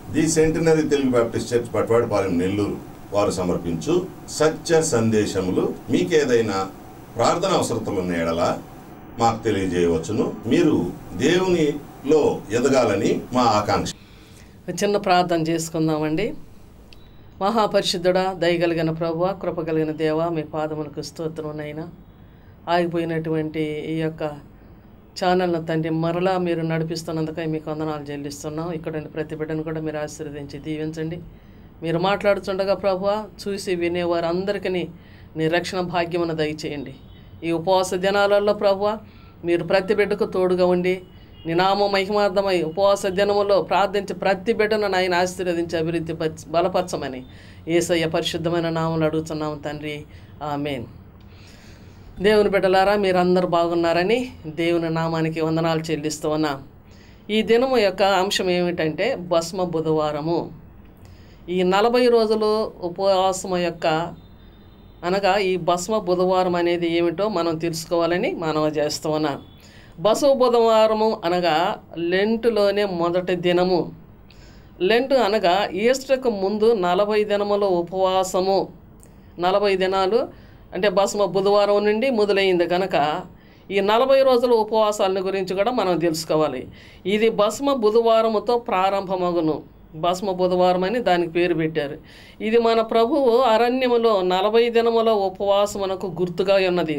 the centenary Telugu Baptist church Patwadipalem Nellore వారు సమర్పించు సత్య సందేశములు మీకేదైనా ప్రార్థన అవసరతలు ఉన్న ఎడల మాకు తెలియజేయవచ్చును మీరు దేవునిలో ఎదగాలని మా ఆకాంక్ష చిన్న ప్రార్థన చేసుకుందామండి మహాపరిశుద్ధుడా దయగలిగిన ప్రభువ కృప కలిగిన దేవ మీ పాదములకు స్తోత్రమునైనా ఆగిపోయినటువంటి ఈ యొక్క ఛానల్ను తండ్రి మరలా మీరు నడిపిస్తున్నందుకై మీకు వందనాలు చెల్లిస్తున్నాం ఇక్కడ ప్రతి బిడ్డను కూడా మీరు ఆశీర్వదించి దీవించండి మీరు మాట్లాడుతుండగా ప్రభువ చూసి వినేవారు అందరికీ నీ రక్షణ భాగ్యమును దయచేయండి ఈ ఉపవాస దినాలలో ప్రభువ మీరు ప్రతి బిడ్డకు తోడుగా ఉండి నీ నామ మహిమార్థమై ఉపవాస దినములో ప్రార్థించి ప్రతి బిడ్డను నాయన ఆశీర్వదించి అభివృద్ధి పరచ- బలపరచమని ఏసయ్య పరిశుద్ధమైన నామలు అడుగుతున్నాము తండ్రి ఆమెన్ దేవుని బిడ్డలారా మీరందరూ బాగున్నారని దేవుని నామానికి వందనాలు చెల్లిస్తూ ఉన్నాం ఈ దినము యొక్క అంశం ఏమిటంటే భస్మ బుధవారము ఈ నలభై రోజులు ఉపవాసము యొక్క అనగా ఈ భస్మ బుధవారం అనేది ఏమిటో మనం తెలుసుకోవాలని మనం చేస్తూ ఉన్నాం బసవ బుధవారము అనగా లెంటులోనే మొదటి దినము లెంట్ అనగా ఈస్టర్కు ముందు నలభై దినముల ఉపవాసము నలభై దినాలు అంటే భస్మ బుధవారం నుండి మొదలైంది కనుక ఈ నలభై రోజుల ఉపవాసాలను గురించి కూడా మనం తెలుసుకోవాలి ఇది భస్మ బుధవారముతో ప్రారంభమగును భస్మ బుధవారం అని దానికి పేరు పెట్టారు ఇది మన ప్రభువు అరణ్యములో నలభై దినముల ఉపవాసమునకు గుర్తుగా ఉన్నది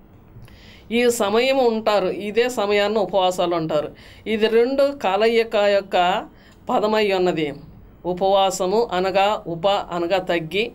ఈ సమయం ఉంటారు ఇదే సమయాన్ని ఉపవాసాలు ఉంటారు ఇది రెండు కలయిక యొక్క పదమై ఉన్నది ఉపవాసము అనగా ఉప అనగా తగ్గి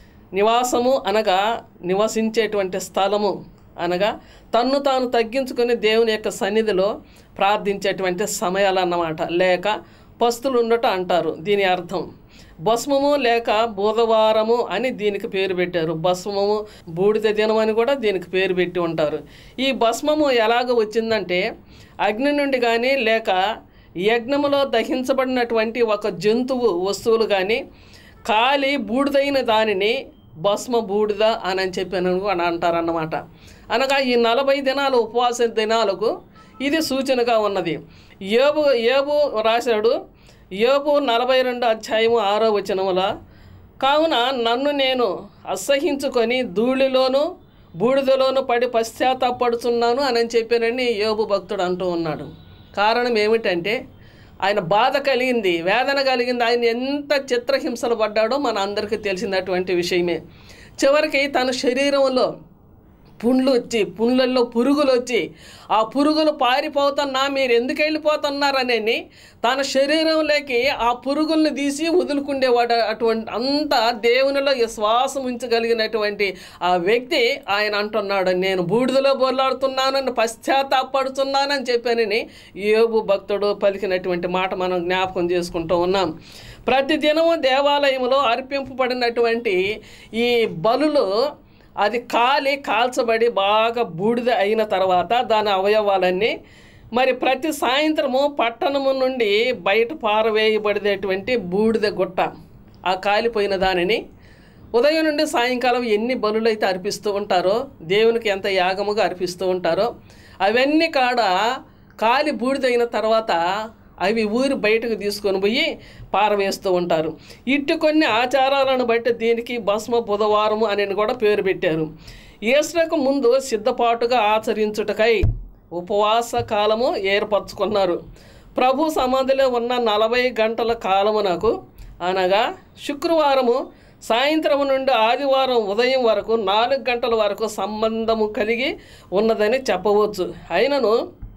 నివాసము అనగా నివసించేటువంటి స్థలము అనగా తన్ను తాను తగ్గించుకొని దేవుని యొక్క సన్నిధిలో ప్రార్థించేటువంటి సమయాలు అన్నమాట లేక పస్తులు ఉండట అంటారు దీని అర్థం భస్మము లేక బుధవారము అని దీనికి పేరు పెట్టారు భస్మము బూడిద దినం అని కూడా దీనికి పేరు పెట్టి ఉంటారు ఈ భస్మము ఎలాగ వచ్చిందంటే అగ్ని నుండి కానీ లేక యజ్ఞములో దహించబడినటువంటి ఒక జంతువు వస్తువులు కానీ కాలి బూడిదైన దానిని భస్మ బూడిద అని అని చెప్పి అని కూడా అంటారన్నమాట అనగా ఈ నలభై దినాల ఉపవాస దినాలకు ఇది సూచనగా ఉన్నది ఏబు ఏబు రాశాడు యోబు నలభై రెండు అధ్యాయము ఆరో వచనముల కావున నన్ను నేను అసహించుకొని ధూళిలోను బూడిదలోను పడి పశ్చాత్తాపడుతున్నాను అని చెప్పానని యోబు భక్తుడు అంటూ ఉన్నాడు కారణం ఏమిటంటే ఆయన బాధ కలిగింది వేదన కలిగింది ఆయన ఎంత చిత్రహింసలు పడ్డాడో మన అందరికీ తెలిసినటువంటి విషయమే చివరికి తన శరీరంలో పుండ్లు వచ్చి పుండ్లలో పురుగులు వచ్చి ఆ పురుగులు పారిపోతున్నా మీరు ఎందుకు వెళ్ళిపోతున్నారని తన శరీరంలోకి ఆ పురుగుల్ని తీసి వదులుకుండేవాడు అటువంటి అంత దేవునిలో విశ్వాసం ఉంచగలిగినటువంటి ఆ వ్యక్తి ఆయన అంటున్నాడు నేను బూడిదలో బొర్లాడుతున్నానని పశ్చాత్తాపడుతున్నానని చెప్పానని యోబు భక్తుడు పలికినటువంటి మాట మనం జ్ఞాపకం చేసుకుంటూ ఉన్నాం ప్రతి దినము దేవాలయంలో అర్పింపబడినటువంటి ఈ బలులు అది కాలి కాల్చబడి బాగా బూడిద అయిన తర్వాత దాని అవయవాలన్నీ మరి ప్రతి సాయంత్రము పట్టణము నుండి బయట పారవేయబడేటువంటి బూడిద గుట్ట ఆ కాలిపోయిన దానిని ఉదయం నుండి సాయంకాలం ఎన్ని బలులు అయితే అర్పిస్తూ ఉంటారో దేవునికి ఎంత యాగముగా అర్పిస్తూ ఉంటారో అవన్నీ కాడ కాలి బూడిదైన తర్వాత అవి ఊరి బయటకు తీసుకొని పోయి పారవేస్తూ ఉంటారు ఇటు కొన్ని ఆచారాలను బట్టి దీనికి భస్మ బుధవారము అని కూడా పేరు పెట్టారు ఈస్టర్కు ముందు సిద్ధపాటుగా ఆచరించుటకై ఉపవాస కాలము ఏర్పరచుకున్నారు ప్రభు సమాధిలో ఉన్న నలభై గంటల కాలమునకు అనగా శుక్రవారము సాయంత్రం నుండి ఆదివారం ఉదయం వరకు నాలుగు గంటల వరకు సంబంధము కలిగి ఉన్నదని చెప్పవచ్చు అయినను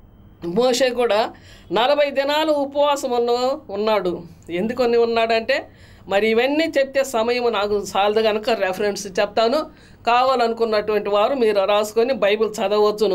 మోషే కూడా నలభై దినాలు ఉపవాసంలో ఉన్నాడు ఎందుకని ఉన్నాడంటే మరి ఇవన్నీ చెప్తే సమయం నాకు సాలదు కనుక రెఫరెన్స్ చెప్తాను కావాలనుకున్నటువంటి వారు మీరు రాసుకొని బైబిల్ చదవచ్చును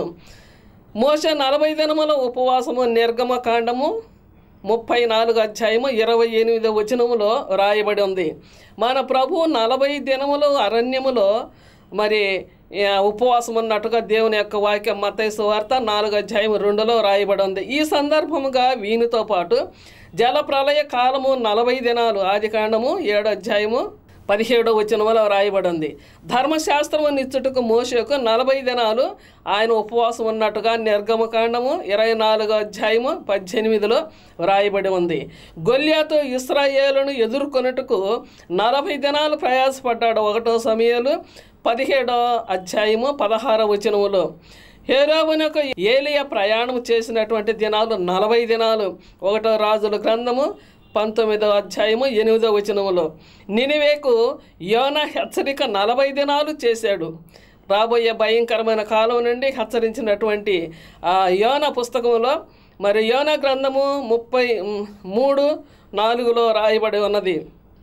మోస నలభై దినముల ఉపవాసము నిర్గమ కాండము ముప్పై నాలుగు అధ్యాయము ఇరవై ఎనిమిది వచనములో రాయబడి ఉంది మన ప్రభు నలభై దినములు అరణ్యములో మరి ఆ, ఉపవాసం ఉన్నట్టుగా దేవుని యొక్క వాక్యం మతైసు వార్త నాలుగు అధ్యాయం రెండులో రాయబడి ఉంది ఈ సందర్భముగా వీనితో పాటు జల ప్రళయ కాలము నలభై దినాలు ఆది కాండము ఏడు అధ్యాయము పదిహేడో వచనంలో రాయబడి ఉంది ధర్మశాస్త్రము నిచ్చుటకు మోషకు నలభై దినాలు ఆయన ఉపవాసం ఉన్నట్టుగా నిర్గమకాండము ఇరవై నాలుగో అధ్యాయము పద్దెనిమిదిలో వ్రాయబడి ఉంది గొల్యాతో ఇస్రాయేలును ఎదుర్కొనుటకు నలభై దినాలు ప్రయాసపడ్డాడు ఒకటో సమయాలు పదిహేడో అధ్యాయము పదహార వచనములో హేరోబునకు ఏలియా ప్రయాణం చేసినటువంటి దినాలు నలభై దినాలు ఒకటో రాజుల గ్రంథము పంతొమ్మిదో అధ్యాయము ఎనిమిదో వచనములో నినివేకు యోన హెచ్చరిక నలభై దినాలు చేశాడు రాబోయే భయంకరమైన కాలం నుండి హెచ్చరించినటువంటి ఆ యోన పుస్తకంలో మరి యోన గ్రంథము ముప్పై మ్, మూడు నాలుగులో రాయబడి ఉన్నది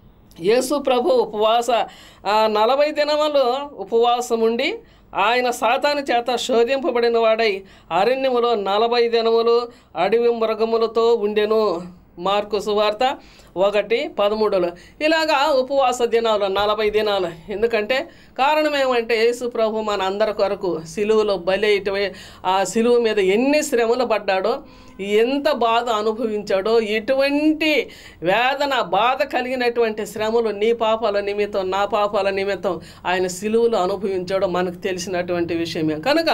యేసు ప్రభు ఉపవాస ఆ నలభై దినములు ఉపవాసం ఉండి ఆయన సాతాను చేత శోధింపబడిన వాడై అరణ్యములో నలభై దినములు అడవి మృగములతో ఉండెను మార్కు సువార్త ఒకటి పదమూడులో ఇలాగా ఉపవాస దినాలు నలభై దినాలు ఎందుకంటే కారణం ఏమంటే యేసు ప్రభు మన అందరి కొరకు సిలువలో బలి అయిటవే ఆ సిలువ మీద ఎన్ని శ్రమలు పడ్డాడో ఎంత బాధ అనుభవించాడో ఎటువంటి వేదన బాధ కలిగినటువంటి శ్రమలు నీ పాపాల నిమిత్తం నా పాపాల నిమిత్తం ఆయన సిలువలు అనుభవించాడో మనకు తెలిసినటువంటి విషయమే కనుక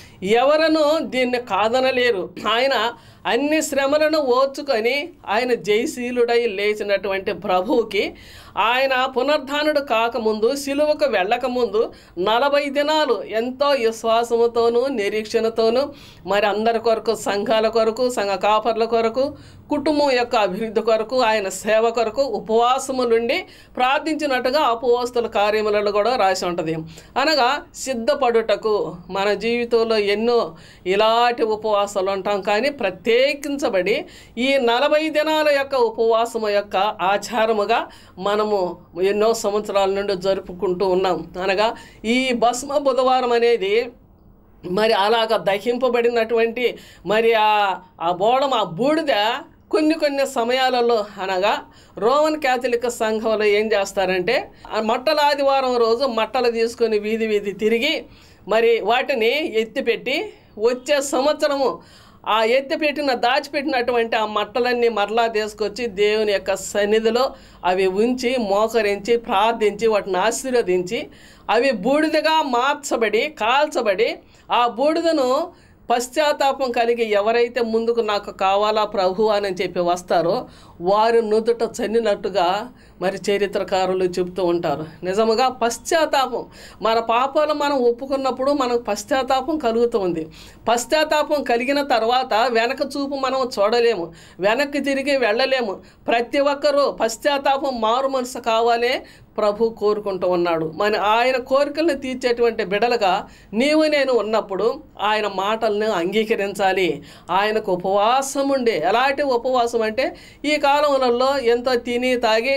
ఎవరను దీన్ని కాదనలేరు ఆయన అన్ని శ్రమలను ఓర్చుకొని ఆయన జయశీలుడై లేచినటువంటి ప్రభువుకి ఆయన పునర్ధానుడు కాకముందు సిలువకు వెళ్ళకముందు నలభై దినాలు ఎంతో విశ్వాసముతోనూ నిరీక్షణతోనూ మరి అందరి కొరకు సంఘాల కొరకు సంఘ కాపర్ల కొరకు కుటుంబం యొక్క అభివృద్ధి కొరకు ఆయన సేవ కొరకు ఉపవాసము నుండి ప్రార్థించినట్టుగా అపవస్తుల కార్యములలో కూడా రాసి ఉంటుంది అనగా సిద్ధపడుటకు మన జీవితంలో ఎన్నో ఇలాంటి ఉపవాసాలు ఉంటాం కానీ ప్రత్యేకించబడి ఈ నలభై దినాల యొక్క ఉపవాసము యొక్క ఆచారముగా మనము ఎన్నో సంవత్సరాల నుండి జరుపుకుంటూ ఉన్నాం అనగా ఈ భస్మ బుధవారం అనేది మరి అలాగ దహింపబడినటువంటి మరి ఆ ఆ బోడం ఆ బూడిద కొన్ని కొన్ని సమయాలలో అనగా రోమన్ క్యాథలిక్ సంఘంలో ఏం చేస్తారంటే ఆ మట్టల ఆదివారం రోజు మట్టలు తీసుకొని వీధి వీధి తిరిగి మరి వాటిని ఎత్తిపెట్టి వచ్చే సంవత్సరము ఆ ఎత్తిపెట్టిన దాచిపెట్టినటువంటి ఆ మట్టలన్నీ మరలా తీసుకొచ్చి దేవుని యొక్క సన్నిధిలో అవి ఉంచి మోకరించి ప్రార్థించి వాటిని ఆశీర్వదించి అవి బూడిదగా మార్చబడి కాల్చబడి ఆ బూడిదను పశ్చాత్తాపం కలిగి ఎవరైతే ముందుకు నాకు కావాలా ప్రభు అని చెప్పి వస్తారో వారు నుదుట చన్నినట్టుగా మరి చరిత్రకారులు చెబుతూ ఉంటారు నిజముగా పశ్చాత్తాపం మన పాపాలు మనం ఒప్పుకున్నప్పుడు మనకు పశ్చాత్తాపం కలుగుతుంది పశ్చాత్తాపం కలిగిన తర్వాత వెనక చూపు మనం చూడలేము వెనక్కి తిరిగి వెళ్ళలేము ప్రతి ఒక్కరూ పశ్చాత్తాపం మారు మనసు కావాలే ప్రభు కోరుకుంటూ ఉన్నాడు మన ఆయన కోరికలను తీర్చేటువంటి బిడలుగా నీవు నేను ఉన్నప్పుడు ఆయన మాటలను అంగీకరించాలి ఆయనకు ఉపవాసం ఉండే ఎలాంటి ఉపవాసం అంటే ఈ కాలంలో ఎంతో తిని తాగి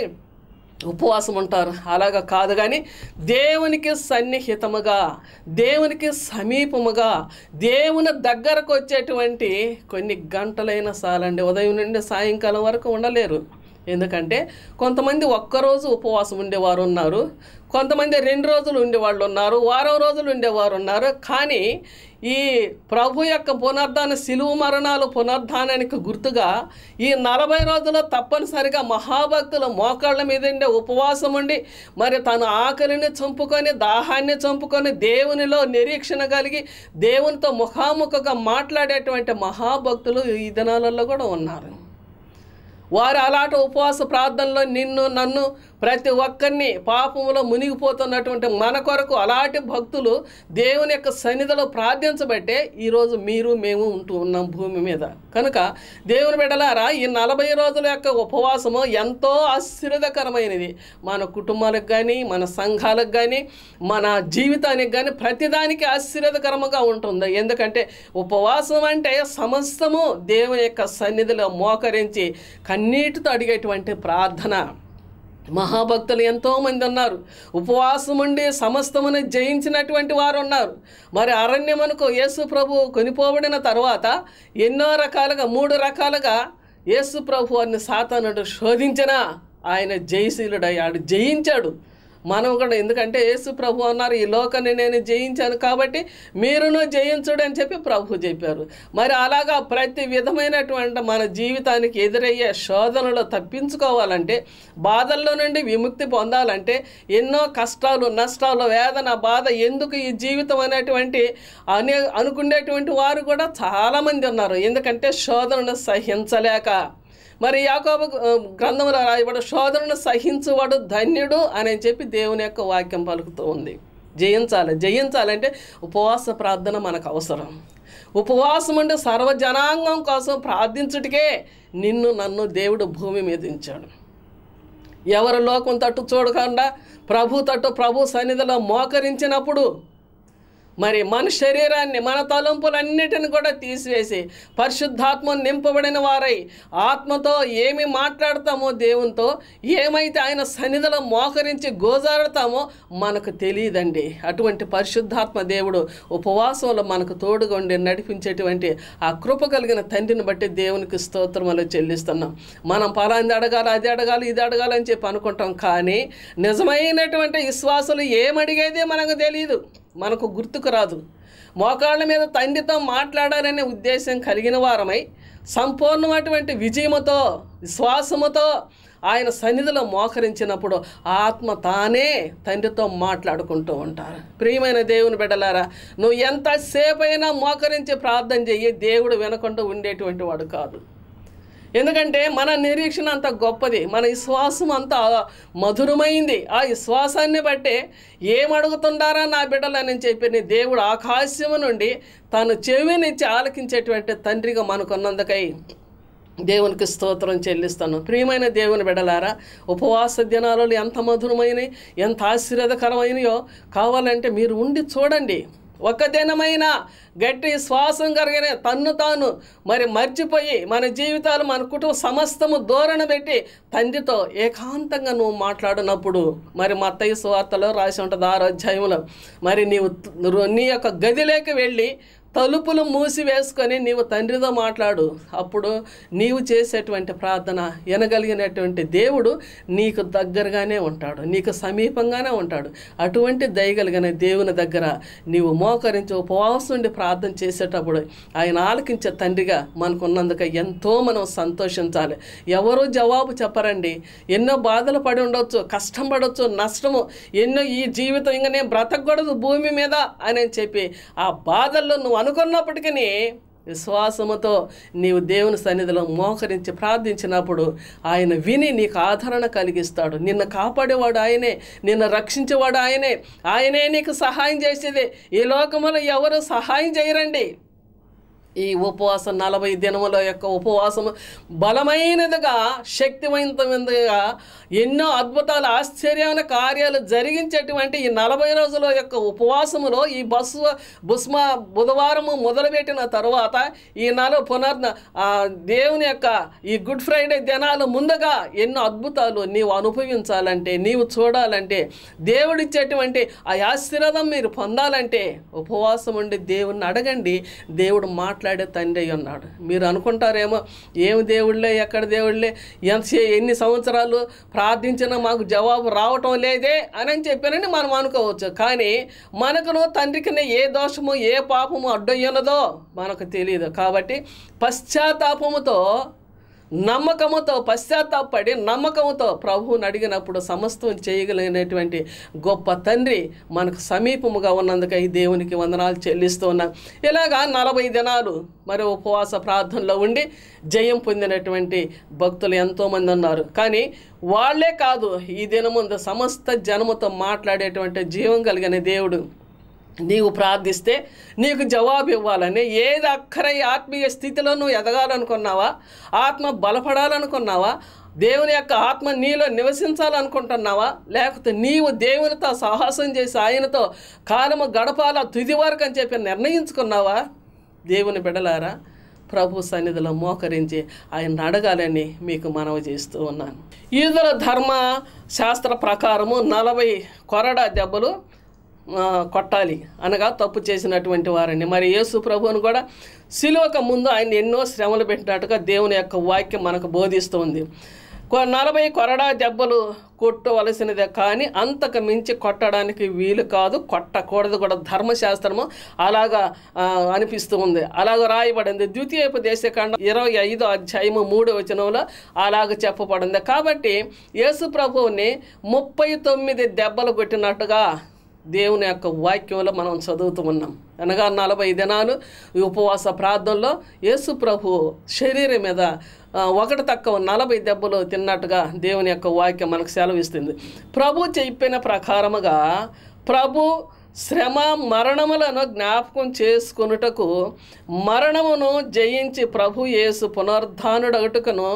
ఉపవాసం ఉంటారు అలాగా కాదు కానీ దేవునికి సన్నిహితముగా దేవునికి సమీపముగా దేవుని దగ్గరకు వచ్చేటువంటి కొన్ని గంటలైనా చాలండి ఉదయం నుండి సాయంకాలం వరకు ఉండలేరు ఎందుకంటే కొంతమంది ఒక్కరోజు ఉపవాసం ఉండేవారు ఉన్నారు కొంతమంది రెండు రోజులు ఉండేవాళ్ళు ఉన్నారు వారం రోజులు ఉండేవారు ఉన్నారు కానీ ఈ ప్రభు యొక్క పునర్ధాన సిలువ మరణాలు పునర్ధానానికి గుర్తుగా ఈ నలభై రోజులు తప్పనిసరిగా మహాభక్తులు మోకాళ్ళ మీద ఉండే ఉపవాసం ఉండి మరి తన ఆకలిని చంపుకొని దాహాన్ని చంపుకొని దేవునిలో నిరీక్షణ కలిగి దేవునితో ముఖాముఖగా మాట్లాడేటువంటి మహాభక్తులు ఈ దినాలలో కూడా ఉన్నారు వారు అలాంటి ఉపవాస ప్రార్థనలో నిన్ను నన్ను ప్రతి ఒక్కరిని పాపములో మునిగిపోతున్నటువంటి మన కొరకు అలాంటి భక్తులు దేవుని యొక్క సన్నిధిలో ప్రార్థించబట్టే ఈరోజు మీరు మేము ఉంటూ ఉన్నాం భూమి మీద కనుక దేవుని బిడ్డలారా ఈ నలభై రోజుల యొక్క ఉపవాసము ఎంతో ఆశీర్వదకరమైనది మన కుటుంబాలకు కానీ మన సంఘాలకు కానీ మన జీవితానికి కానీ ప్రతిదానికి ఆశీర్వదకరముగా ఉంటుంది ఎందుకంటే ఉపవాసం అంటే సమస్తము దేవుని యొక్క సన్నిధిలో మోకరించి కన్నీటితో అడిగేటువంటి ప్రార్థన మహాభక్తులు ఎంతోమంది ఉన్నారు ఉపవాసం ఉండి సమస్తమును జయించినటువంటి వారు ఉన్నారు మరి అరణ్యమునకు యేసు ప్రభు కొనిపోబడిన తర్వాత ఎన్నో రకాలుగా మూడు రకాలుగా యేసు ప్రభు వారిని సాతానుడు శోధించినా ఆయన జయశీలుడయ్యాడు జయించాడు మనం కూడా ఎందుకంటే యేసు ప్రభు అన్నారు ఈ లోకాన్ని నేను జయించాను కాబట్టి మీరును జయించుడు అని చెప్పి ప్రభు చెప్పారు మరి అలాగా ప్రతి విధమైనటువంటి మన జీవితానికి ఎదురయ్యే శోధనలు తప్పించుకోవాలంటే బాధల్లో నుండి విముక్తి పొందాలంటే ఎన్నో కష్టాలు నష్టాలు వేదన బాధ ఎందుకు ఈ జీవితం అనేటువంటి అనే అనుకునేటువంటి వారు కూడా చాలామంది ఉన్నారు ఎందుకంటే శోధనను సహించలేక మరి యాకోబు ఆ, గ్రంథంలో రాయబడి శోధనను సహించువాడు ధన్యుడు అని చెప్పి దేవుని యొక్క వాక్యం పలుకుతూ ఉంది జయించాలి జయించాలంటే ఉపవాస ప్రార్థన మనకు అవసరం ఉపవాసం అంటే సర్వజనాంగం కోసం ప్రార్థించుటకే నిన్ను నన్ను దేవుడు భూమి మీద ఉంచాడు ఎవరు లోకం తట్టు చూడకుండా ప్రభు తట్టు ప్రభు సన్నిధిలో మోకరించినప్పుడు మరి మన శరీరాన్ని మన తలంపులన్నిటిని కూడా తీసివేసి పరిశుద్ధాత్మ నింపబడిన వారై ఆత్మతో ఏమి మాట్లాడతామో దేవునితో ఏమైతే ఆయన సన్నిధిలో మోకరించి గోజారుతామో మనకు తెలియదండి అటువంటి పరిశుద్ధాత్మ దేవుడు ఉపవాసంలో మనకు తోడుగా ఉండి నడిపించేటువంటి ఆ కృప కలిగిన తండ్రిని బట్టి దేవునికి స్తోత్రములు చెల్లిస్తున్నాం మనం పలాంది అడగాలి అది అడగాలి ఇది అడగాలి అని చెప్పి అనుకుంటాం కానీ నిజమైనటువంటి విశ్వాసులు ఏమడిగేదే మనకు తెలియదు మనకు గుర్తుకు రాదు మోకాళ్ళ మీద తండ్రితో మాట్లాడాలనే ఉద్దేశం కలిగిన వారమై సంపూర్ణమైనటువంటి విజయముతో విశ్వాసముతో ఆయన సన్నిధిలో మోకరించినప్పుడు ఆత్మ తానే తండ్రితో మాట్లాడుకుంటూ ఉంటారు ప్రియమైన దేవుని బిడ్డలారా నువ్వు ఎంతసేపు అయినా మోకరించి ప్రార్థన చెయ్యి దేవుడు వినకుండా ఉండేటువంటి వాడు కాదు ఎందుకంటే మన నిరీక్షణ అంత గొప్పది మన విశ్వాసం అంత మధురమైంది ఆ విశ్వాసాన్ని బట్టే ఏమడుగుతుండారా నా బిడ్డలని చెప్పి దేవుడు ఆకాశము నుండి తను చెవినిచ్చి ఆలకించేటువంటి తండ్రిగా మనకున్నందుకై దేవునికి స్తోత్రం చెల్లిస్తాను ప్రియమైన దేవుని బిడలారా ఉపవాస దినాలలో ఎంత మధురమైనవి ఎంత ఆశీర్వాదకరమైనయో కావాలంటే మీరు ఉండి చూడండి ఒక దినమైన గట్టి శ్వాసం కలిగిన తన్ను తాను మరి మర్చిపోయి మన జీవితాలు మన కుటుంబ సమస్తము దూరణ పెట్టి తండ్రితో ఏకాంతంగా నువ్వు మాట్లాడినప్పుడు మరి మత్తయ్య సువార్తలో రాసి ఉంటుంది ఆరో అధ్యాయంలో మరి నీవు త- నీ యొక్క గదిలోకి వెళ్ళి తలుపులు మూసివేసుకొని నీవు తండ్రితో మాట్లాడు అప్పుడు నీవు చేసేటువంటి ప్రార్థన వినగలిగినటువంటి దేవుడు నీకు దగ్గరగానే ఉంటాడు నీకు సమీపంగానే ఉంటాడు అటువంటి దయగలిగిన దేవుని దగ్గర నీవు మోకరించి ఉపవాసం ఉండి ప్రార్థన చేసేటప్పుడు ఆయన ఆలకించే తండ్రిగా మనకున్నందుకు ఎంతో మనం సంతోషించాలి ఎవరూ జవాబు చెప్పరండి ఎన్నో బాధలు పడి ఉండొచ్చు కష్టం పడవచ్చు నష్టము ఎన్నో ఈ జీవితం ఇంకా నేను బ్రతకూడదు భూమి మీద అని చెప్పి ఆ బాధల్లో నువ్వు అనుకున్నప్పటికీ విశ్వాసముతో నీవు దేవుని సన్నిధిలో మోకరించి ప్రార్థించినప్పుడు ఆయన విని నీకు ఆదరణ కలిగిస్తాడు నిన్ను కాపాడేవాడు ఆయనే నిన్ను రక్షించేవాడు ఆయనే ఆయనే నీకు సహాయం చేసేది ఈ లోకములో ఎవరు సహాయం చేయరండి ఈ ఉపవాసం నలభై దినముల యొక్క ఉపవాసము బలమైనదిగా శక్తివంతమైనదిగా ఎన్నో అద్భుతాలు ఆశ్చర్యమైన కార్యాలు జరిగించేటువంటి ఈ నలభై రోజుల యొక్క ఉపవాసములో ఈ బస్సు బుస్మ బుధవారము మొదలుపెట్టిన తర్వాత ఈ నెల పునర్ ఆ దేవుని యొక్క ఈ గుడ్ ఫ్రైడే దినాలు ముందుగా ఎన్నో అద్భుతాలు నీవు అనుభవించాలంటే నీవు చూడాలంటే దేవుడిచ్చేటువంటి ఆ ఆశీర్వాదం మీరు పొందాలంటే ఉపవాసం ఉండి దేవుణ్ణి అడగండి దేవుడు మాట్లాడే తండ్రి అయి ఉన్నాడు మీరు అనుకుంటారేమో ఏమి దేవుళ్ళే ఎక్కడ దేవుళ్ళే ఎంత ఎన్ని సంవత్సరాలు ప్రార్థించినా మాకు జవాబు రావటం లేదే అని చెప్పానని మనం అనుకోవచ్చు కానీ మనకును తండ్రికి ఏ దోషము ఏ పాపము అడ్డయ్యున్నదో మనకు తెలియదు కాబట్టి పశ్చాత్తాపముతో నమ్మకముతో పశ్చాత్తాపడి నమ్మకముతో ప్రభువుని అడిగినప్పుడు సమస్తం చేయగలిగినటువంటి గొప్ప తండ్రి మనకు సమీపముగా ఉన్నందుకై దేవునికి వందనాలు చెల్లిస్తూ ఉన్నాం ఇలాగా నలభై దినాలు మరి ఉపవాస ప్రార్థనలో ఉండి జయం పొందినటువంటి భక్తులు ఎంతోమంది ఉన్నారు కానీ వాళ్ళే కాదు ఈ దినముందు సమస్త జనముతో మాట్లాడేటువంటి జీవం కలిగిన దేవుడు నీవు ప్రార్థిస్తే నీకు జవాబు ఇవ్వాలని ఏది అక్కర ఈ ఆత్మీయ స్థితిలో నువ్వు ఎదగాలనుకున్నావా ఆత్మ బలపడాలనుకున్నావా దేవుని యొక్క ఆత్మ నీలో నివసించాలనుకుంటున్నావా లేకపోతే నీవు దేవునితో సాహసం చేసి ఆయనతో కాలము గడపాల తుది వరకు అని చెప్పి నిర్ణయించుకున్నావా దేవుని బిడలారా ప్రభు సన్నిధిలో మోకరించి ఆయన అడగాలని మీకు మనవి చేస్తూ ఉన్నాను ఈదుల ధర్మ శాస్త్ర ప్రకారము నలభై కొరడా దెబ్బలు ఆ, కొట్టాలి అనగా తప్పు చేసినటువంటి వారిని మరి యేసు ప్రభువును కూడా సిలువక ముందు ఆయన ఎన్నో శ్రమలు పెట్టినట్టుగా దేవుని యొక్క వాక్యం మనకు బోధిస్తుంది కొ- నలభై కొరడా దెబ్బలు కొట్టవలసినదే కానీ అంతకు మించి కొట్టడానికి వీలు కాదు కొట్టకూడదు కూడా ధర్మశాస్త్రము అలాగా ఆ, అనిపిస్తూ ఉంది అలాగ రాయబడింది ద్వితీయోపదేశకాండం ఇరవై ఐదో అధ్యాయము మూడో వచనంలో అలాగ చెప్పబడింది కాబట్టి యేసు ప్రభువుని ముప్పై తొమ్మిది దెబ్బలు కొట్టినట్టుగా దేవుని యొక్క వాక్యంలో మనం చదువుతూ ఉన్నాం అనగా నలభై దినాలు ఈ ఉపవాస ప్రార్థనలో యేసు ప్రభు శరీరం మీద ఆ, ఒకటి తక్కువ నలభై దెబ్బలు తిన్నట్టుగా దేవుని యొక్క వాక్యం మనకు సెలవిస్తుంది ప్రభు చెప్పిన ప్రకారముగా ప్రభు శ్రమ మరణములను జ్ఞాపకం చేసుకొనుటకు మరణమును జయించి ప్రభు యేసు పునరుద్ధానుడగటుకను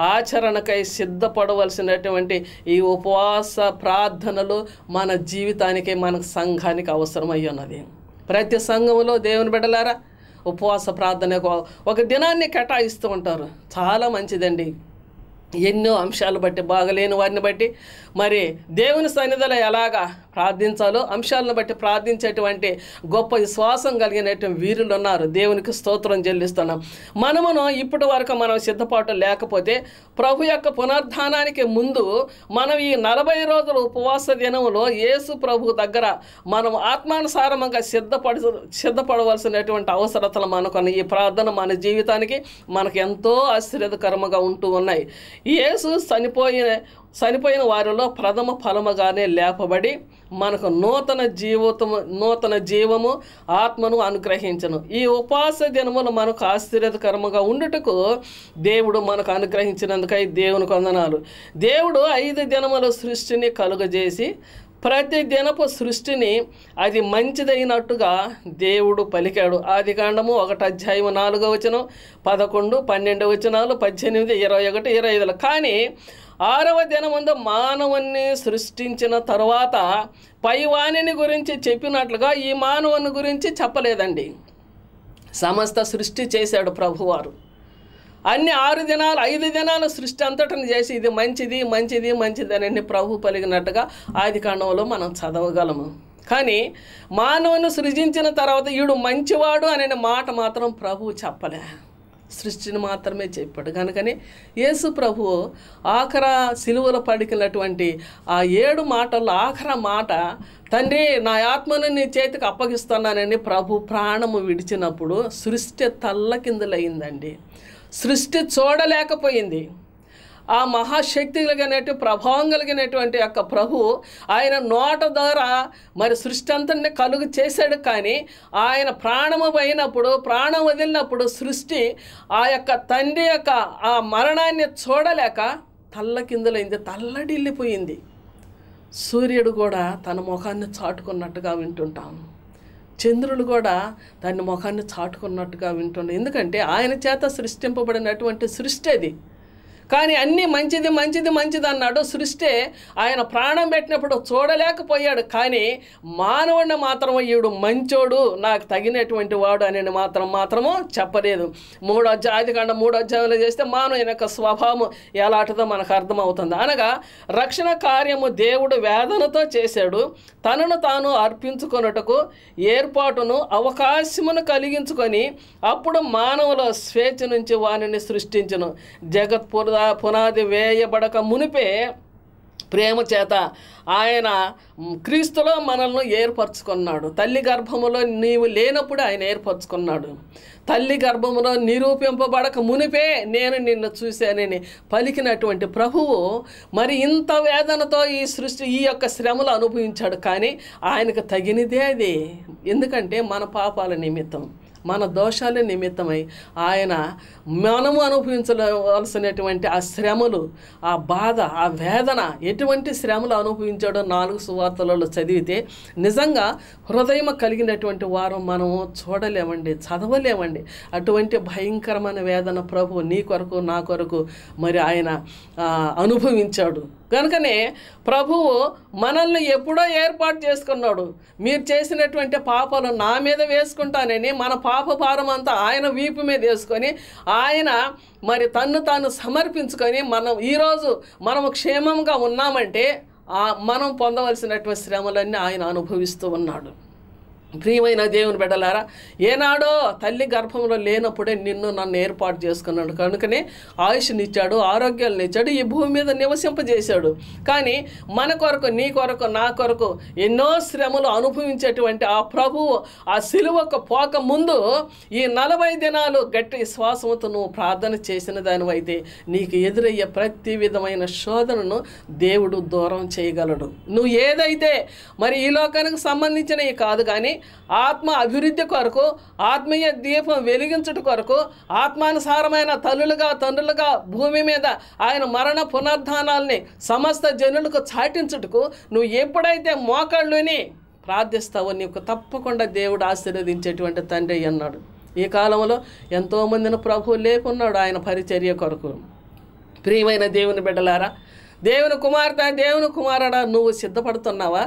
ఆచరణకై సిద్ధపడవలసినటువంటి ఈ ఉపవాస ప్రార్థనలు మన జీవితానికి మన సంఘానికి అవసరమై ఉన్నది ప్రతి సంఘంలో దేవుని బిడ్డలారా ఉపవాస ప్రార్థన ఒక- ఒక దినాన్ని కేటాయిస్తూ ఉంటారు చాలా మంచిదండి ఎన్నో అంశాలు బట్టి బాగలేని వారిని బట్టి మరి దేవుని సన్నిధిలో ఎలాగా ప్రార్థించాలో అంశాలను బట్టి ప్రార్థించేటువంటి గొప్ప విశ్వాసం కలిగినటువంటి వీరులు ఉన్నారు దేవునికి స్తోత్రం చెల్లిస్తున్నాం మనమును ఇప్పటి వరకు మనం సిద్ధపాటు లేకపోతే ప్రభు యొక్క పునర్ధానానికి ముందు మనం ఈ నలభై రోజుల ఉపవాస దినంలో యేసు ప్రభు దగ్గర మనం ఆత్మానుసారంగా సిద్ధపడి సిద్ధపడవలసినటువంటి అవసరతలు మనకున్న ఈ ప్రార్థన మన జీవితానికి మనకు ఎంతో ఆశ్చర్యకరముగా ఉంటూ ఉన్నాయి యేసు చనిపోయిన చనిపోయిన వారిలో ప్రథమ ఫలముగానే లేపబడి మనకు నూతన జీవితము నూతన జీవము ఆత్మను అనుగ్రహించను ఈ ఉపవాస దినములు మనకు ఆశ్చర్యకరముగా ఉండుటకు దేవుడు మనకు అనుగ్రహించినందుకై దేవునికి వందనాలు దేవుడు ఐదు దినముల సృష్టిని కలుగజేసి ప్రతి దినపు సృష్టిని అది మంచిదైనట్టుగా దేవుడు పలికాడు ఆది కాండము ఒకటి అధ్యాయం నాలుగో వచనం పదకొండు పన్నెండు వచనాలు పద్దెనిమిది ఇరవై ఒకటి ఇరవై ఐదులు కానీ ఆరవ దినమందు మానవుణ్ణి సృష్టించిన తర్వాత పైవాణిని గురించి చెప్పినట్లుగా ఈ మానవుని గురించి చెప్పలేదండి సమస్త సృష్టి చేశాడు ప్రభువారు అన్ని ఆరు దినాలు ఐదు దినాలు సృష్టి అంతటను చేసి ఇది మంచిది మంచిది మంచిది అని ప్రభు పలిగినట్టుగా ఆది కాండంలో మనం చదవగలము కానీ మానవుని సృజించిన తర్వాత ఈడు మంచివాడు అనే మాట మాత్రం ప్రభు చెప్పలే సృష్టిని మాత్రమే చెప్పాడు కనుకని యేసు ప్రభు ఆఖర సిలువలో పడికినటువంటి ఆ ఏడు మాటల్లో ఆఖర మాట తండ్రి నా ఆత్మను నీ చేతికి అప్పగిస్తున్నానని ప్రభు ప్రాణము విడిచినప్పుడు సృష్టి తల్లకిందులయ్యిందండి సృష్టి చూడలేకపోయింది ఆ మహాశక్తి కలిగినట్టు ప్రభావం కలిగినటువంటి యొక్క ప్రభు ఆయన నోట ద్వారా మరి సృష్టి అంతటిని కలుగు చేశాడు కానీ ఆయన ప్రాణము పోయినప్పుడు ప్రాణం వదిలినప్పుడు సృష్టి ఆ యొక్క తండ్రి యొక్క ఆ మరణాన్ని చూడలేక తల్లకిందులైంది తల్లడిల్లిపోయింది సూర్యుడు కూడా తన ముఖాన్ని చాటుకున్నట్టుగా వింటుంటాం చంద్రుడు కూడా దాని ముఖాన్ని చాటుకున్నట్టుగా వింటుండే ఎందుకంటే ఆయన చేత సృష్టింపబడినటువంటి సృష్టి అది కానీ అన్నీ మంచిది మంచిది మంచిది అన్నాడు సృష్టి ఆయన ప్రాణం పెట్టినప్పుడు చూడలేకపోయాడు కానీ మానవుడిని మాత్రం ఈడు మంచోడు నాకు తగినటువంటి వాడు అని మాత్రం మాత్రము చెప్పలేదు మూడో అధ్యాయ ఆదికాండ మూడో అధ్యాయంలో చేస్తే మానవుని యొక్క స్వభావం ఎలాంటిదో మనకు అర్థమవుతుంది అనగా రక్షణ కార్యము దేవుడు వేదనతో చేశాడు తనను తాను అర్పించుకొనుటకు ఏర్పాటును అవకాశమును కలిగించుకొని అప్పుడు మానవుల స్వేచ్ఛ నుంచి వానిని సృష్టించును జగత్ పునద పునాది వేయబడక మునిపే ప్రేమ చేత ఆయన మ్, క్రీస్తులో మనల్ని ఏర్పరచుకున్నాడు తల్లి గర్భములో నీవు లేనప్పుడు ఆయన ఏర్పరచుకున్నాడు తల్లి గర్భములో నిరూపింపబడక మునిపే నేను నిన్ను చూశానని పలికినటువంటి ప్రభువు మరి ఇంత వేదనతో ఈ సృష్టి ఈ యొక్క శ్రమలు అనుభవించాడు కానీ ఆయనకు తగినదే అది ఎందుకంటే మన పాపాల నిమిత్తం మన దోషాల నిమిత్తమై ఆయన మనము అనుభవించవలసినటువంటి ఆ శ్రమలు ఆ బాధ ఆ వేదన ఎటువంటి శ్రమలు అనుభవించాడో నాలుగు సువార్తలలో చదివితే నిజంగా హృదయం కలిగినటువంటి వారం మనము చూడలేమండి చదవలేమండి అటువంటి భయంకరమైన వేదన ప్రభు నీ కొరకు నా కొరకు మరి ఆయన ఆ, అనుభవించాడు కనుకనే ప్రభువు మనల్ని ఎప్పుడో ఏర్పాటు చేసుకున్నాడు మీరు చేసినటువంటి పాపాలు నా మీద వేసుకుంటానని మన పాప భారం అంతా ఆయన వీపు మీద వేసుకొని ఆయన మరి తన్ను తాను సమర్పించుకొని మనం ఈరోజు మనము క్షేమంగా ఉన్నామంటే ఆ మనం పొందవలసినటువంటి శ్రమలన్నీ ఆయన అనుభవిస్తూ ఉన్నాడు ప్రియమైన దేవుని బిడ్డలారా ఏనాడో తల్లి గర్భంలో లేనప్పుడే నిన్ను నన్ను ఏర్పాటు చేసుకున్నాడు కనుకనే ఆయుష్నిచ్చాడు ఆరోగ్యాలను ఇచ్చాడు ఈ భూమి మీద నివసింపజేశాడు కానీ మన కొరకు నీ కొరకు నా కొరకు ఎన్నో శ్రమలు అనుభవించేటువంటి ఆ ప్రభువు ఆ సిలువకు పోక ముందు ఈ నలభై దినాలు గట్టి శ్వాసంతో నువ్వు ప్రార్థన చేసిన దానివైతే నీకు ఎదురయ్యే ప్రతి విధమైన శోధనను దేవుడు దూరం చేయగలడు నువ్వు ఏదైతే మరి ఈ లోకానికి సంబంధించినవి కాదు కానీ ఆత్మ అభివృద్ధి కొరకు ఆత్మీయ దీపం వెలిగించుట కొరకు ఆత్మానుసారమైన తల్లులుగా తండ్రులుగా భూమి మీద ఆయన మరణ పునరుద్ధానాల్ని సమస్త జనులకు చాటించుటకు నువ్వు ఎప్పుడైతే మోకాళ్ళుని ప్రార్థిస్తావో నీకు తప్పకుండా దేవుడు ఆశీర్వదించేటువంటి తండ్రి అన్నాడు ఈ కాలంలో ఎంతోమందిని ప్రభు లేకున్నాడు ఆయన పరిచర్య కొరకు ప్రియమైన దేవుని బిడ్డలారా దేవుని కుమార్తె దేవుని కుమారుడా నువ్వు సిద్ధపడుతున్నావా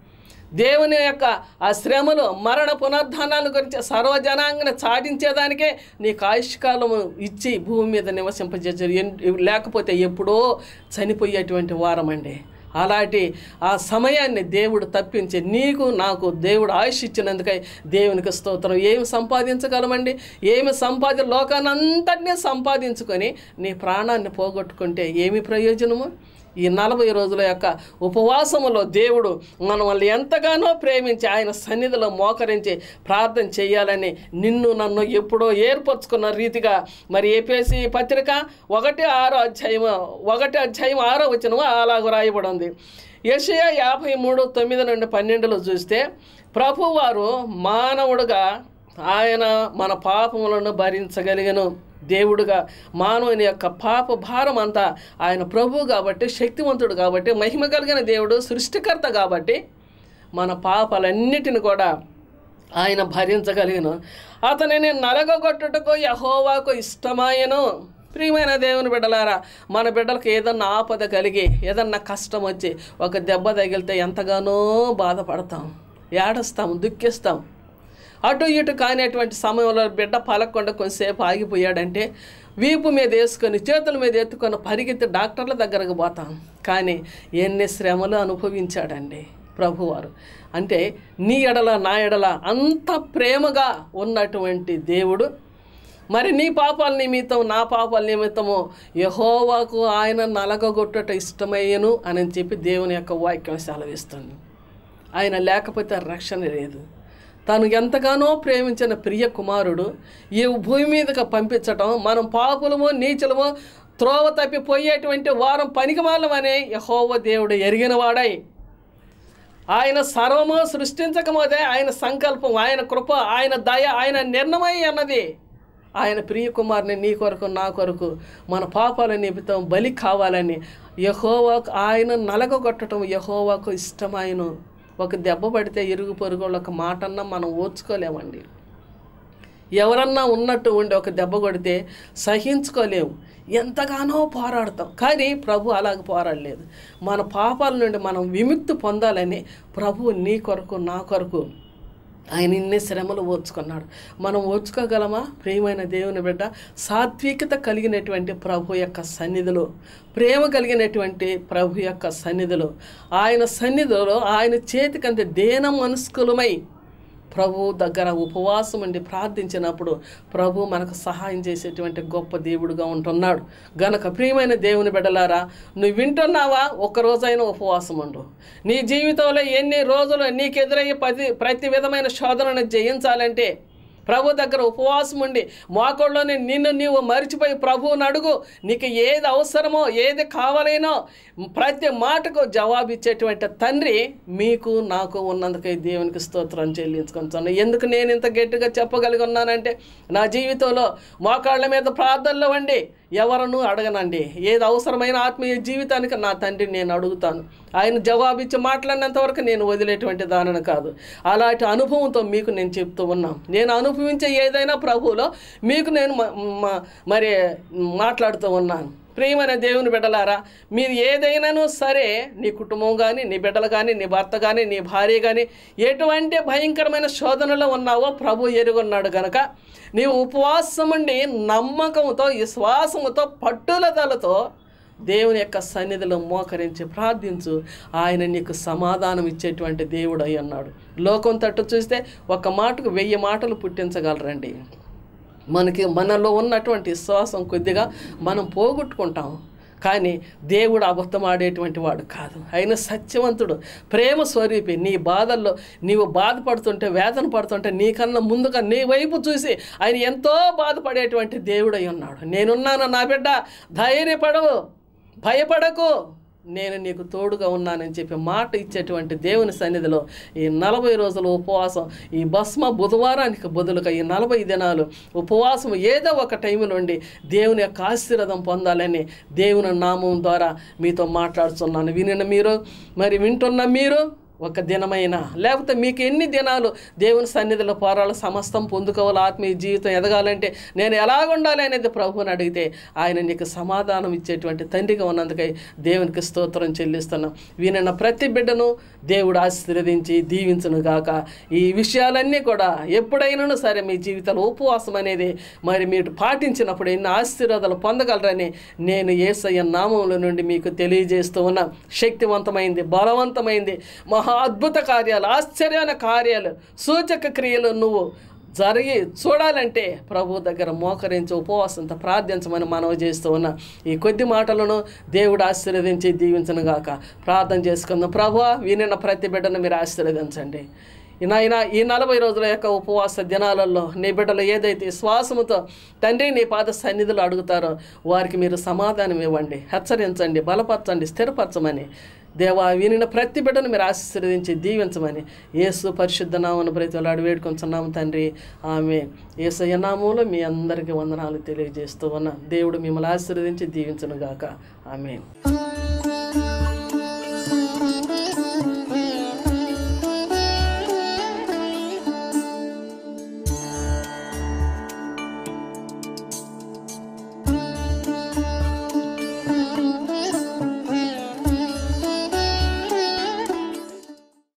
దేవుని యొక్క ఆ శ్రమలు మరణ పునరుద్ధానాల గురించి సర్వజనాంగన చాటించేదానికే నీకు ఆయుష్కాలము ఇచ్చి భూమి మీద నివసింపజేసారు ఎన్- లేకపోతే ఎప్పుడో చనిపోయేటువంటి వారమండి అలాంటి ఆ సమయాన్ని దేవుడు తప్పించి నీకు నాకు దేవుడు ఆయుష్ ఇచ్చినందుకై దేవునికి స్తోత్రం ఏమి సంపాదించగలమండి ఏమి సంపాది లోకానంతటినీ సంపాదించుకొని నీ ప్రాణాన్ని పోగొట్టుకుంటే ఏమి ప్రయోజనము ఈ నలభై రోజుల యొక్క ఉపవాసములో దేవుడు మనల్ని ఎంతగానో ప్రేమించి ఆయన సన్నిధిలో మోకరించి ప్రార్థన చేయాలని నిన్ను నన్ను ఎప్పుడో ఏర్పరచుకున్న రీతిగా మరి ఏపీఎస్సి పత్రిక ఒకటి ఆరో అధ్యాయం ఒకటి అధ్యాయం ఆరో వచ్చిన అలాగ రాయబడి ఉంది యషయా యాభై మూడు తొమ్మిది నుండి పన్నెండులో చూస్తే ప్రభువారు మానవుడుగా ఆయన మన పాపములను భరించగలిగను దేవుడుగా మానవుని యొక్క పాప భారం అంతా ఆయన ప్రభువు కాబట్టి శక్తివంతుడు కాబట్టి మహిమ కలిగిన దేవుడు సృష్టికర్త కాబట్టి మన పాపాలన్నిటిని కూడా ఆయన భరించగలిగను అతనిని నలగొట్టుటకు యహోవాకు ఇష్టమాయను ప్రియమైన దేవుని బిడ్డలారా మన బిడ్డలకు ఏదన్నా ఆపద కలిగి ఏదన్నా కష్టం వచ్చి ఒక దెబ్బ తగిలితే ఎంతగానో బాధపడతాం ఏడుస్తాం దుఃఖిస్తాం అటు ఇటు కానిటువంటి సమయంలో బిడ్డ పలకుండా కొంతసేపు ఆగిపోయాడంటే వీపు మీద వేసుకొని చేతుల మీద ఎత్తుకొని పరిగెత్తి డాక్టర్ల దగ్గరకు పోతాం కానీ ఎన్ని శ్రమలు అనుభవించాడండి ప్రభువారు అంటే నీ ఎడల నా ఎడల అంత ప్రేమగా ఉన్నటువంటి దేవుడు మరి నీ పాపాల నిమిత్తం నా పాపాల నిమిత్తము యహోవాకు ఆయన నలగొట్టుట ఇష్టమయ్యను అని చెప్పి దేవుని యొక్క వాక్యం సెలవిస్తుంది ఆయన లేకపోతే రక్షణ లేదు తను ఎంతగానో ప్రేమించిన ప్రియ కుమారుడు ఈ భూమి మీదకి పంపించటం మనం పాపులము నీచులము త్రోవ తప్పిపోయేటువంటి వారం పనికిమాలమని యహోవ దేవుడు ఎరిగినవాడై ఆయన సర్వము సృష్టించకమోదే ఆయన సంకల్పం ఆయన కృప ఆయన దయ ఆయన నిర్ణయం అన్నది ఆయన ప్రియ కుమారుని నీ కొరకు నా కొరకు మన పాపాల నిమిత్తం బలి కావాలని యహోవాకు ఆయన నలగొట్టడం యహోవాకు ఇష్టమాయను ఒక దెబ్బ పడితే ఇరుగు పొరుగు ఒక మాటన్నా మనం ఓర్చుకోలేమండి ఎవరన్నా ఉన్నట్టు ఉండి ఒక దెబ్బ కొడితే సహించుకోలేము ఎంతగానో పోరాడతాం కానీ ప్రభు అలాగ పోరాడలేదు మన పాపాల నుండి మనం విముక్తి పొందాలని ప్రభు నీ కొరకు నా కొరకు ఆయన ఇన్ని శ్రమలు ఓర్చుకున్నాడు మనం ఓర్చుకోగలమా ప్రియమైన దేవుని బిడ్డ సాత్వికత కలిగినటువంటి ప్రభు యొక్క సన్నిధిలో ప్రేమ కలిగినటువంటి ప్రభు యొక్క సన్నిధిలో ఆయన సన్నిధిలో ఆయన చేతికంత దేన మనస్కులమై ప్రభు దగ్గర ఉపవాసం ఉండి ప్రార్థించినప్పుడు ప్రభు మనకు సహాయం చేసేటువంటి గొప్ప దేవుడుగా ఉంటున్నాడు గనక ప్రియమైన దేవుని బిడ్డలారా నువ్వు వింటున్నావా ఒక్క రోజైనా ఉపవాసం ఉండు నీ జీవితంలో ఎన్ని రోజులు నీకు ఎదురయ్యే ప్రతి ప్రతి విధమైన శోధనను జయించాలంటే ప్రభు దగ్గర ఉపవాసం ఉండి మోకాళ్ళలోనే నిన్ను నీవు మరిచిపోయి ప్రభువుని అడుగు నీకు ఏది అవసరమో ఏది కావాలేనో ప్రతి మాటకు జవాబిచ్చేటువంటి తండ్రి మీకు నాకు ఉన్నందుకే దేవునికి స్తోత్రం చెల్లించుకుంటాను ఎందుకు నేను ఇంత గట్టిగా చెప్పగలిగి ఉన్నానంటే నా జీవితంలో మోకాళ్ళ మీద ప్రార్థనలు వండి ఎవరను అడగనండి ఏది అవసరమైన ఆత్మీయ జీవితానికి నా తండ్రిని నేను అడుగుతాను ఆయన జవాబిచ్చి మాట్లాడినంత వరకు నేను వదిలేటువంటి దానిని కాదు అలాంటి అనుభవంతో మీకు నేను చెప్తూ ఉన్నాం నేను అనుభవించే ఏదైనా ప్రభువులో మీకు నేను మ- మ- మరి మాట్లాడుతూ ఉన్నాను ప్రియమైన దేవుని బిడ్డలారా మీరు ఏదైనాను సరే నీ కుటుంబం కానీ నీ బిడ్డలు కానీ నీ భర్త కానీ నీ భార్య కానీ ఎటువంటి భయంకరమైన శోధనలో ఉన్నావో ప్రభు ఎరుగున్నాడు గనక నీవు ఉపవాసం ఉండి నమ్మకంతో విశ్వాసముతో పట్టుదలతో దేవుని యొక్క సన్నిధిలో మోకరించి ప్రార్థించు ఆయన నీకు సమాధానం ఇచ్చేటువంటి దేవుడు అయి ఉన్నాడు లోకం తట్టు చూస్తే ఒక మాటకు వెయ్యి మాటలు పుట్టించగలరండి మనకి మనలో ఉన్నటువంటి విశ్వాసం కొద్దిగా మనం పోగొట్టుకుంటాం కానీ దేవుడు అబద్ధమాడేటువంటి వాడు కాదు ఆయన సత్యవంతుడు ప్రేమ స్వరూపి నీ బాధల్లో నీవు బాధపడుతుంటే వేదన పడుతుంటే నీకన్నా ముందుగా నీ వైపు చూసి ఆయన ఎంతో బాధపడేటువంటి దేవుడు అయి ఉన్నాడు నేనున్నాను నా బిడ్డ ధైర్యపడవు భయపడకు నేను నీకు తోడుగా ఉన్నానని చెప్పి మాట ఇచ్చేటువంటి దేవుని సన్నిధిలో ఈ నలభై రోజుల ఉపవాసం ఈ భస్మ బుధవారానికి బదులుగా ఈ నలభై దినాలు ఉపవాసం ఏదో ఒక టైం నుండి దేవుని యొక్క ఆశీర్వాదం పొందాలని దేవుని నామం ద్వారా మీతో మాట్లాడుతున్నాను వినిన మీరు మరి వింటున్న మీరు ఒక దినమైనా లేకపోతే మీకు ఎన్ని దినాలు దేవుని సన్నిధిలో పోరాలు సమస్తం పొందుకోవాలి ఆత్మీయ జీవితం ఎదగాలంటే నేను ఎలాగుండాలి అనేది ప్రభువుని అడిగితే ఆయన నీకు సమాధానం ఇచ్చేటువంటి తండ్రిగా ఉన్నందుకై దేవునికి స్తోత్రం చెల్లిస్తున్నాం వినిన ప్రతి బిడ్డను దేవుడు ఆశీర్వదించి దీవించును గాక ఈ విషయాలన్నీ కూడా ఎప్పుడైనాను సరే మీ జీవితంలో ఉపవాసం అనేది మరి మీరు పాటించినప్పుడు ఎన్ని ఆశీర్వాదాలు పొందగలరని నేను ఏసయ్య నామంలో నుండి మీకు తెలియజేస్తూ ఉన్న శక్తివంతమైంది బలవంతమైంది మహా అద్భుత కార్యాలు ఆశ్చర్యమైన కార్యాలు సూచక క్రియలు నువ్వు జరిగి చూడాలంటే ప్రభు దగ్గర మోకరించి ఉపవాసంతో ప్రార్థించమని మనవి చేస్తూ ఉన్న ఈ కొద్ది మాటలను దేవుడు ఆశీర్వదించి దీవించను గాక ప్రార్థన చేసుకుందాం ప్రభు వినిన ప్రతి బిడ్డను మీరు ఆశీర్వదించండి నాయన ఈ నలభై రోజుల యొక్క ఉపవాస దినాలలో నీ బిడ్డలు ఏదైతే శ్వాసముతో తండ్రి నీ పాద సన్నిధులు అడుగుతారో వారికి మీరు సమాధానం ఇవ్వండి హెచ్చరించండి బలపరచండి స్థిరపరచమని దేవా వినిన ప్రతి బిడ్డను మీరు ఆశీర్వదించి దీవించమని యేసు పరిశుద్ధ నామను బ్రతిలాడు వేడుకొంచున్నాము తండ్రి ఆమె ఏసయ్య నామంలో మీ అందరికీ వందనాలు తెలియజేస్తూ ఉన్న దేవుడు మిమ్మల్ని ఆశీర్వదించి దీవించను గాక ఆమె